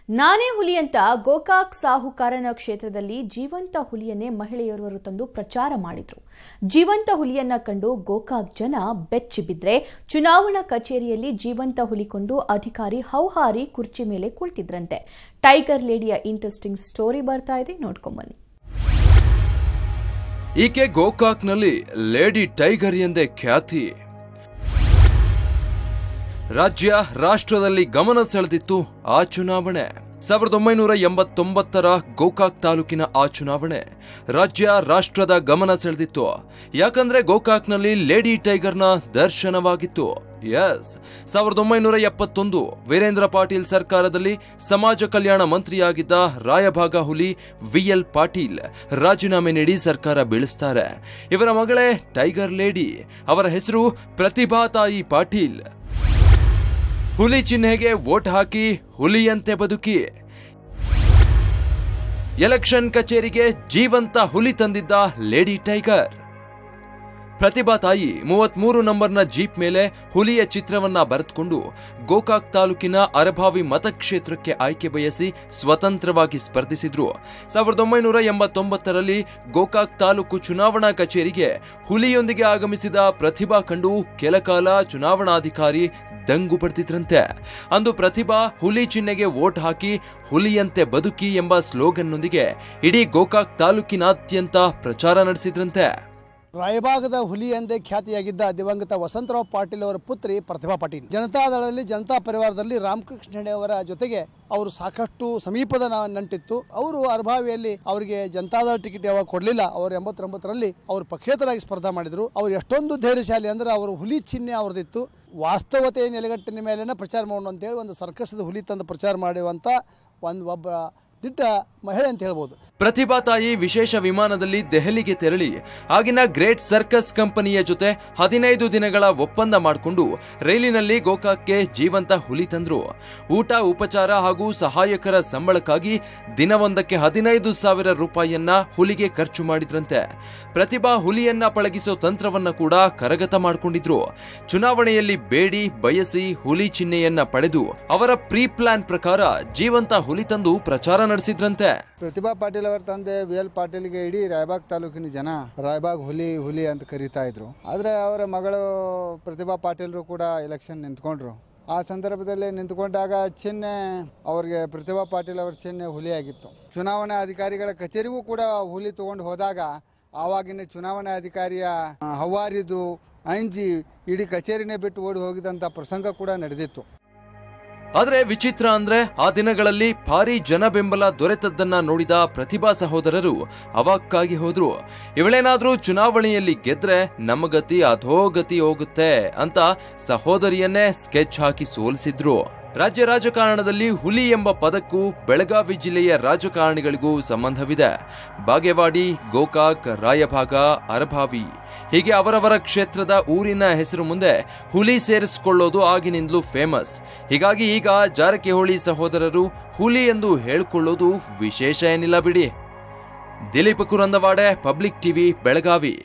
ನಾನೇ ಹುಲಿ ಅಂತ ಗೋಕಾಕ್ ಸಾಹುಕಾರನ ಕ್ಷೇತ್ರದಲ್ಲಿ ಜೀವಂತ ಹುಲಿಯನ್ನೇ ಮಹಿಳೆಯರವರು ತಂದು ಪ್ರಚಾರ ಮಾಡಿದ್ರು ಜೀವಂತ ಹುಲಿಯನ್ನ ಕಂಡು ಗೋಕಾಕ್ ಜನ ಬೆಚ್ಚಿ ಬಿದ್ರೆ ಚುನಾವಣಾ ಕಚೇರಿಯಲ್ಲಿ ಜೀವಂತ ಹುಲಿ ಕೊಂಡು ಅಧಿಕಾರಿ ಹೌಹಾರಿ ಕುರ್ಚಿ ಮೇಲೆ ಕುಳಿತಿದ್ರಂತೆ ಟೈಗರ್ ಲೇಡಿಯ ಇಂಟ್ರೆಸ್ಟಿಂಗ್ ಸ್ಟೋರಿ ಬರ್ತಾ ಇದೆ ನೋಡ್ಕೊಂಬನ್ನಿ ಈಕೆ ಗೋಕಾಕ್ನಲ್ಲಿ ಲೇಡಿ ಟೈಗರ್ ಎಂದೇ ಖ್ಯಾತಿ ರಾಜ್ಯ ರಾಷ್ಟ್ರದಲ್ಲಿ ಗಮನ ಸೆಳೆದಿತ್ತು ಆ ಚುನಾವಣೆ ಸಾವಿರದ ಒಂಬೈನೂರ ಎಂಬತ್ತೊಂಬತ್ತರ ಗೋಕಾಕ್ ತಾಲೂಕಿನ ಆ ಚುನಾವಣೆ ರಾಜ್ಯ ರಾಷ್ಟ್ರದ ಗಮನ ಸೆಳೆದಿತ್ತು ಯಾಕಂದ್ರೆ ಗೋಕಾಕ್ನಲ್ಲಿ ಲೇಡಿ ಟೈಗರ್ನ ದರ್ಶನವಾಗಿತ್ತು ಎಸ್ ಸಾವಿರದ ಒಂಬೈನೂರ ಎಪ್ಪತ್ತೊಂದು ವೀರೇಂದ್ರ ಪಾಟೀಲ್ ಸರ್ಕಾರದಲ್ಲಿ ಸಮಾಜ ಕಲ್ಯಾಣ ಮಂತ್ರಿಯಾಗಿದ್ದ ರಾಯಭಾಗ ಹುಲಿ ವಿಎಲ್ ಪಾಟೀಲ್ ರಾಜೀನಾಮೆ ನೀಡಿ ಸರ್ಕಾರ ಬೀಳಿಸ್ತಾರೆ ಇವರ ಮಗಳೇ ಟೈಗರ್ ಲೇಡಿ ಅವರ ಹೆಸರು ಪ್ರತಿಭಾ ತಾಯಿ ಪಾಟೀಲ್ ಹುಲಿ ಚಿಹ್ನೆಗೆ ವೋಟ್ ಹಾಕಿ ಹುಲಿಯಂತೆ ಬದುಕಿ ಎಲೆಕ್ಷನ್ ಕಚೇರಿಗೆ ಜೀವಂತ ಹುಲಿ ತಂದಿದ್ದ ಲೇಡಿ ಟೈಗರ್ ಪ್ರತಿಭಾ ತಾಯಿ ಮೂವತ್ಮೂರು ನಂಬರ್ನ ಜೀಪ್ ಮೇಲೆ ಹುಲಿಯ ಚಿತ್ರವನ್ನ ಬರೆದುಕೊಂಡು ಗೋಕಾಕ್ ತಾಲೂಕಿನ ಅರಭಾವಿ ಮತಕ್ಷೇತ್ರಕ್ಕೆ ಆಯ್ಕೆ ಬಯಸಿ ಸ್ವತಂತ್ರವಾಗಿ ಸ್ಪರ್ಧಿಸಿದ್ರು ಸಾವಿರದ ಒಂಬೈನೂರ ಎಂಬತ್ತೊಂಬತ್ತರಲ್ಲಿ ಗೋಕಾಕ್ ತಾಲೂಕು ಚುನಾವಣಾ ಕಚೇರಿಗೆ ಹುಲಿಯೊಂದಿಗೆ ಆಗಮಿಸಿದ ಪ್ರತಿಭಾ ಕಂಡು ಕೆಲಕಾಲ ಚುನಾವಣಾಧಿಕಾರಿ ದಂಗು ಪಡೆದಿದ್ರಂತೆ ಅಂದು ಪ್ರತಿಭಾ ಹುಲಿ ಚಿಹ್ನೆಗೆ ವೋಟ್ ಹಾಕಿ ಹುಲಿಯಂತೆ ಬದುಕಿ ಎಂಬ ಸ್ಲೋಗನ್ನೊಂದಿಗೆ ಇಡೀ ಗೋಕಾಕ್ ತಾಲೂಕಿನಾದ್ಯಂತ ಪ್ರಚಾರ ನಡೆಸಿದ್ರಂತೆ ರಾಯಭಾಗದ ಹುಲಿ ಎಂದೇ ಖ್ಯಾತಿಯಾಗಿದ್ದ ದಿವಂಗತ ವಸಂತರಾವ್ ಪಾಟೀಲ್ ಅವರ ಪುತ್ರಿ ಪ್ರತಿಭಾ ಪಾಟೀಲ್ ಜನತಾದಳದಲ್ಲಿ ಜನತಾ ಪರಿವಾರದಲ್ಲಿ ರಾಮಕೃಷ್ಣ ಹೆಗಡೆ ಅವರ ಜೊತೆಗೆ ಅವರು ಸಾಕಷ್ಟು ಸಮೀಪದ ನ- ನಂಟಿತ್ತು ಅವರು ಅರ್ಭಾವಿಯಲ್ಲಿ ಅವರಿಗೆ ಜನತಾದಳ ಟಿಕೆಟ್ ಯಾವಾಗ ಕೊಡಲಿಲ್ಲ ಅವರು ಎಂಬತ್ತೊಂಬತ್ತರಲ್ಲಿ ಅವರು ಪಕ್ಷೇತರಾಗಿ ಸ್ಪರ್ಧಾ ಮಾಡಿದ್ರು ಅವರು ಎಷ್ಟೊಂದು ಧೈರ್ಯಶಾಲಿ ಅಂದ್ರೆ ಅವರು ಹುಲಿ ಚಿಹ್ನೆ ಅವ್ರದ್ದಿತ್ತು ವಾಸ್ತವತೆಯ ನೆಲೆಗಟ್ಟಿನ ಮೇಲೆನ ಪ್ರಚಾರ ಮಾಡೋಣ ಅಂತೇಳಿ ಒಂದು ಸರ್ಕಸ್ದ ಹುಲಿ ತಂದು ಪ್ರಚಾರ ಮಾಡುವಂತ ಒಂದು ಒಬ್ಬ ದಿಟ್ಟ ಮಹಿಳೆ ಅಂತ ಹೇಳ್ಬೋದು ಪ್ರತಿಭಾ ತಾಯಿ ವಿಶೇಷ ವಿಮಾನದಲ್ಲಿ ದೆಹಲಿಗೆ ತೆರಳಿ ಆಗಿನ ಗ್ರೇಟ್ ಸರ್ಕಸ್ ಕಂಪನಿಯ ಜೊತೆ ಹದಿನೈದು ದಿನಗಳ ಒಪ್ಪಂದ ಮಾಡಿಕೊಂಡು ರೈಲಿನಲ್ಲಿ ಗೋಕಾಕ್ಗೆ ಜೀವಂತ ಹುಲಿ ತಂದ್ರು ಊಟ ಉಪಚಾರ ಹಾಗೂ ಸಹಾಯಕರ ಸಂಬಳಕ್ಕಾಗಿ ದಿನವೊಂದಕ್ಕೆ ಹದಿನೈದು ಸಾವಿರ ರೂಪಾಯಿಯನ್ನ ಹುಲಿಗೆ ಖರ್ಚು ಮಾಡಿದ್ರಂತೆ ಪ್ರತಿಭಾ ಹುಲಿಯನ್ನ ಪಳಗಿಸೋ ತಂತ್ರವನ್ನ ಕೂಡ ಕರಗತ ಮಾಡಿಕೊಂಡಿದ್ರು ಚುನಾವಣೆಯಲ್ಲಿ ಬೇಡಿ ಬಯಸಿ ಹುಲಿ ಚಿಹ್ನೆಯನ್ನ ಪಡೆದು ಅವರ ಪ್ರೀ ಪ್ಲಾನ್ ಪ್ರಕಾರ ಜೀವಂತ ಹುಲಿ ತಂದು ಪ್ರಚಾರ ನಡೆಸಿದ್ರಂತೆ ಪ್ರತಿಭಾ ಪಾಟೀಲ್ ಅವರ ತಂದೆ ವಿ ಎಲ್ ಪಾಟೀಲ್ಗೆ ಇಡೀ ರಾಯಬಾಗ್ ತಾಲೂಕಿನ ಜನ ರಾಯಬಾಗ್ ಹುಲಿ ಹುಲಿ ಅಂತ ಕರೀತಾ ಇದ್ರು ಆದರೆ ಅವರ ಮಗಳು ಪ್ರತಿಭಾ ಪಾಟೀಲ್ರು ಕೂಡ ಎಲೆಕ್ಷನ್ ನಿಂತ್ಕೊಂಡ್ರು ಆ ಸಂದರ್ಭದಲ್ಲಿ ನಿಂತ್ಕೊಂಡಾಗ ಚಿಹ್ನೆ ಅವ್ರಿಗೆ ಪ್ರತಿಭಾ ಪಾಟೀಲ್ ಅವರ ಚಿಹ್ನೆ ಹುಲಿ ಆಗಿತ್ತು ಚುನಾವಣಾ ಅಧಿಕಾರಿಗಳ ಕಚೇರಿಗೂ ಕೂಡ ಹುಲಿ ತಗೊಂಡು ಹೋದಾಗ ಆವಾಗಿನ ಚುನಾವಣಾ ಅಧಿಕಾರಿಯ ಆ, ಹವ್ವಾರಿದು ಅಂಜಿ ಇಡೀ ಕಚೇರಿನೇ ಬಿಟ್ಟು ಓಡಿ ಹೋಗಿದಂಥ ಪ್ರಸಂಗ ಕೂಡ ನಡೆದಿತ್ತು ಆದ್ರೆ ವಿಚಿತ್ರ ಅಂದ್ರೆ ಆ ದಿನಗಳಲ್ಲಿ ಭಾರಿ ಜನ ಬೆಂಬಲ ದೊರೆತದ್ದನ್ನ ನೋಡಿದ ಪ್ರತಿಭಾ ಸಹೋದರರು ಅವಾಕ್ಕಾಗಿ ಹೋದ್ರು ಇವಳೇನಾದ್ರೂ ಚುನಾವಣೆಯಲ್ಲಿ ಗೆದ್ರೆ ನಮ್ಮ ಗತಿ ಅಧೋಗತಿ ಹೋಗುತ್ತೆ ಅಂತ ಸಹೋದರಿಯನ್ನೇ ಸ್ಕೆಚ್ ಹಾಕಿ ಸೋಲಿಸಿದ್ರು ರಾಜ್ಯ ರಾಜಕಾರಣದಲ್ಲಿ ಹುಲಿ ಎಂಬ ಪದಕ್ಕೂ ಬೆಳಗಾವಿ ಜಿಲ್ಲೆಯ ರಾಜಕಾರಣಿಗಳಿಗೂ ಸಂಬಂಧವಿದೆ ಬಾಗೇವಾಡಿ ಗೋಕಾಕ್ ರಾಯಭಾಗ ಅರಭಾವಿ ಹೀಗೆ ಅವರವರ ಕ್ಷೇತ್ರದ ಊರಿನ ಹೆಸರು ಮುಂದೆ ಹುಲಿ ಸೇರಿಸಿಕೊಳ್ಳೋದು ಆಗಿನಿಂದಲೂ ಫೇಮಸ್ ಹೀಗಾಗಿ ಈಗ ಜಾರಕಿಹೊಳಿ ಸಹೋದರರು ಹುಲಿ ಎಂದು ಹೇಳ್ಕೊಳ್ಳೋದು ವಿಶೇಷ ಏನಿಲ್ಲ ಬಿಡಿ ದಿಲೀಪ್ ಕುರಂದವಾಡೆ ಪಬ್ಲಿಕ್ ಟಿವಿ ಬೆಳಗಾವಿ